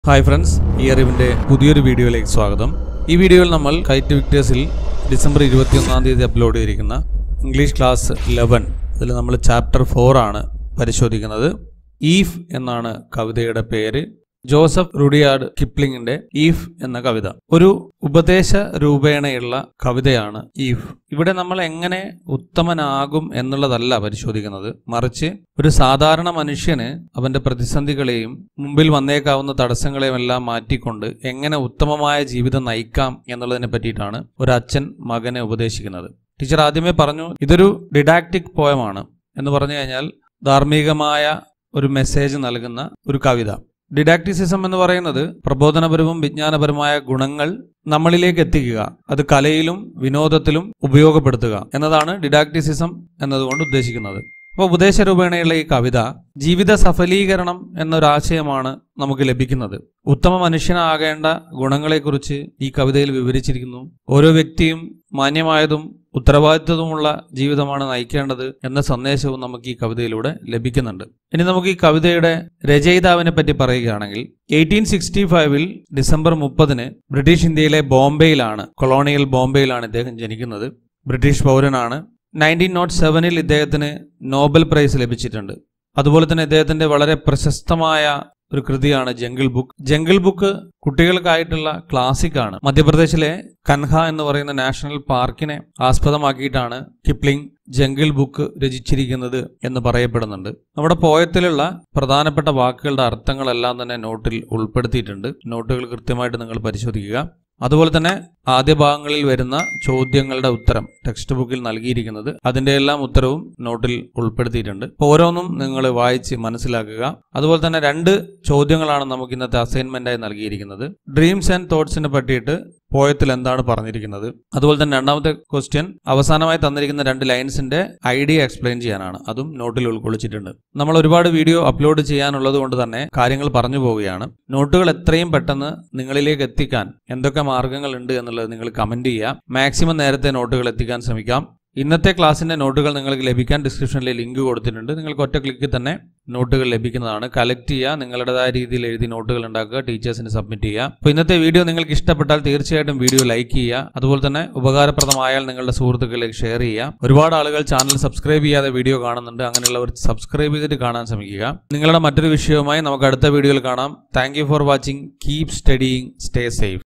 hi friends ഈ അറിവിൻ്റെ പുതിയൊരു വീഡിയോയിലേക്ക് സ്വാഗതം ഈ വീഡിയോയിൽ നമ്മൾ കൈറ്റ് വിക്ടേഴ്സിൽ ഡിസംബർ ഇരുപത്തിയൊന്നാം തീയതി അപ്ലോഡ് ചെയ്തിരിക്കുന്ന ഇംഗ്ലീഷ് ക്ലാസ് ലെവൻ ഇതിൽ നമ്മൾ ചാപ്റ്റർ ഫോർ ആണ് പരിശോധിക്കുന്നത് ഈഫ് എന്നാണ് കവിതയുടെ പേര് ജോസഫ് റുഡിയാർഡ് കിപ്ലിങ്ങിന്റെ ഈഫ് എന്ന കവിത ഒരു ഉപദേശ രൂപേണയുള്ള കവിതയാണ് ഈഫ് ഇവിടെ നമ്മൾ എങ്ങനെ ഉത്തമനാകും എന്നുള്ളതല്ല പരിശോധിക്കുന്നത് മറിച്ച് ഒരു സാധാരണ മനുഷ്യന് അവന്റെ പ്രതിസന്ധികളെയും മുമ്പിൽ വന്നേക്കാവുന്ന തടസ്സങ്ങളെയും എല്ലാം മാറ്റിക്കൊണ്ട് എങ്ങനെ ഉത്തമമായ ജീവിതം നയിക്കാം എന്നുള്ളതിനെ പറ്റിയിട്ടാണ് ഒരു അച്ഛൻ മകനെ ഉപദേശിക്കുന്നത് ടീച്ചർ ആദ്യമേ പറഞ്ഞു ഇതൊരു ഡിഡാക്റ്റിക് പോയമാണ് എന്ന് പറഞ്ഞു കഴിഞ്ഞാൽ ധാർമ്മികമായ ഒരു മെസ്സേജ് നൽകുന്ന ഒരു കവിത ഡിഡാക്ടിസിസം എന്ന് പറയുന്നത് പ്രബോധനപരവും വിജ്ഞാനപരമായ ഗുണങ്ങൾ നമ്മളിലേക്ക് എത്തിക്കുക അത് കലയിലും വിനോദത്തിലും ഉപയോഗപ്പെടുത്തുക എന്നതാണ് ഡിഡാക്ടിസിസം എന്നതുകൊണ്ട് ഉദ്ദേശിക്കുന്നത് അപ്പോൾ ഉപദേശരൂപേണയുള്ള ഈ കവിത ജീവിത സഫലീകരണം എന്നൊരാശയമാണ് നമുക്ക് ലഭിക്കുന്നത് ഉത്തമ മനുഷ്യനാകേണ്ട ഗുണങ്ങളെക്കുറിച്ച് ഈ കവിതയിൽ വിവരിച്ചിരിക്കുന്നു ഓരോ വ്യക്തിയും മാന്യമായതും ഉത്തരവാദിത്വമുള്ള ജീവിതമാണ് നയിക്കേണ്ടത് എന്ന സന്ദേശവും നമുക്ക് ഈ കവിതയിലൂടെ ലഭിക്കുന്നുണ്ട് ഇനി നമുക്ക് ഈ കവിതയുടെ രചയിതാവിനെ പറ്റി പറയുകയാണെങ്കിൽ എയ്റ്റീൻ സിക്സ്റ്റി ഫൈവിൽ ഡിസംബർ മുപ്പതിന് ബ്രിട്ടീഷ് ഇന്ത്യയിലെ ബോംബെയിലാണ് കൊളോണിയൽ ബോംബെയിലാണ് ഇദ്ദേഹം ജനിക്കുന്നത് ബ്രിട്ടീഷ് പൗരനാണ് നയൻറ്റീൻ നോട്ട് സെവനിൽ ഇദ്ദേഹത്തിന് നോബൽ പ്രൈസ് ലഭിച്ചിട്ടുണ്ട് അതുപോലെ തന്നെ ഇദ്ദേഹത്തിന്റെ വളരെ പ്രശസ്തമായ ഒരു കൃതിയാണ് ജംഗിൾ ബുക്ക് ജംഗിൾ ബുക്ക് കുട്ടികൾക്കായിട്ടുള്ള ക്ലാസിക് ആണ് മധ്യപ്രദേശിലെ കൻഹ എന്ന് പറയുന്ന നാഷണൽ പാർക്കിനെ ആസ്പദമാക്കിയിട്ടാണ് കിപ്ലിംഗ് ജംഗിൾ ബുക്ക് രചിച്ചിരിക്കുന്നത് എന്ന് പറയപ്പെടുന്നുണ്ട് നമ്മുടെ പോയത്തിലുള്ള പ്രധാനപ്പെട്ട വാക്കുകളുടെ അർത്ഥങ്ങളെല്ലാം തന്നെ നോട്ടിൽ ഉൾപ്പെടുത്തിയിട്ടുണ്ട് നോട്ടുകൾ കൃത്യമായിട്ട് നിങ്ങൾ പരിശോധിക്കുക അതുപോലെ തന്നെ ആദ്യ ഭാഗങ്ങളിൽ വരുന്ന ചോദ്യങ്ങളുടെ ഉത്തരം ടെക്സ്റ്റ് ബുക്കിൽ നൽകിയിരിക്കുന്നത് അതിന്റെ എല്ലാം ഉത്തരവും നോട്ടിൽ ഉൾപ്പെടുത്തിയിട്ടുണ്ട് അപ്പോൾ ഓരോന്നും നിങ്ങൾ വായിച്ച് മനസ്സിലാക്കുക അതുപോലെ തന്നെ രണ്ട് ചോദ്യങ്ങളാണ് നമുക്ക് ഇന്നത്തെ അസൈൻമെന്റായി നൽകിയിരിക്കുന്നത് ഡ്രീംസ് ആൻഡ് തോട്ട്സിനെ പറ്റിയിട്ട് പോയത്തിൽ എന്താണ് പറഞ്ഞിരിക്കുന്നത് അതുപോലെ തന്നെ രണ്ടാമത്തെ ക്വസ്റ്റ്യൻ അവസാനമായി തന്നിരിക്കുന്ന രണ്ട് ലൈൻസിന്റെ ഐഡിയ എക്സ്പ്ലെയിൻ ചെയ്യാനാണ് അതും നോട്ടിൽ ഉൾക്കൊള്ളിച്ചിട്ടുണ്ട് നമ്മൾ ഒരുപാട് വീഡിയോ അപ്ലോഡ് ചെയ്യാനുള്ളത് കൊണ്ട് തന്നെ കാര്യങ്ങൾ പറഞ്ഞു പോവുകയാണ് നോട്ടുകൾ എത്രയും പെട്ടെന്ന് നിങ്ങളിലേക്ക് എത്തിക്കാൻ എന്തൊക്കെ മാർഗങ്ങൾ ഉണ്ട് എന്നുള്ളത് നിങ്ങൾ കമന്റ് ചെയ്യുക മാക്സിമം നേരത്തെ നോട്ടുകൾ എത്തിക്കാൻ ശ്രമിക്കാം ഇന്നത്തെ ക്ലാസ്സിന്റെ നോട്ടുകൾ നിങ്ങൾക്ക് ലഭിക്കാൻ ഡിസ്ക്രിപ്ഷനിൽ ലിങ്ക് കൊടുത്തിട്ടുണ്ട് നിങ്ങൾക്ക് ഒറ്റ ക്ലിക്കിൽ തന്നെ നോട്ടുകൾ ലഭിക്കുന്നതാണ് കളക്ട് ചെയ്യുക നിങ്ങളുടേതായ രീതിയിൽ എഴുതി നോട്ടുകൾ ഉണ്ടാക്കുക ടീച്ചേഴ്സിന് സബ്മിറ്റ് ചെയ്യുക അപ്പോൾ ഇന്നത്തെ വീഡിയോ നിങ്ങൾക്ക് ഇഷ്ടപ്പെട്ടാൽ തീർച്ചയായിട്ടും വീഡിയോ ലൈക്ക് ചെയ്യുക അതുപോലെ തന്നെ ഉപകാരപ്രദമായാൽ നിങ്ങളുടെ സുഹൃത്തുക്കളിലേക്ക് ഷെയർ ചെയ്യുക ഒരുപാട് ആളുകൾ ചാനൽ സബ്സ്ക്രൈബ് ചെയ്യാതെ വീഡിയോ കാണുന്നുണ്ട് അങ്ങനെയുള്ളവർ സബ്സ്ക്രൈബ് ചെയ്തിട്ട് കാണാൻ ശ്രമിക്കുക നിങ്ങളുടെ മറ്റൊരു വിഷയവുമായി നമുക്ക് അടുത്ത വീഡിയോയിൽ കാണാം thank for watching keep studying stay safe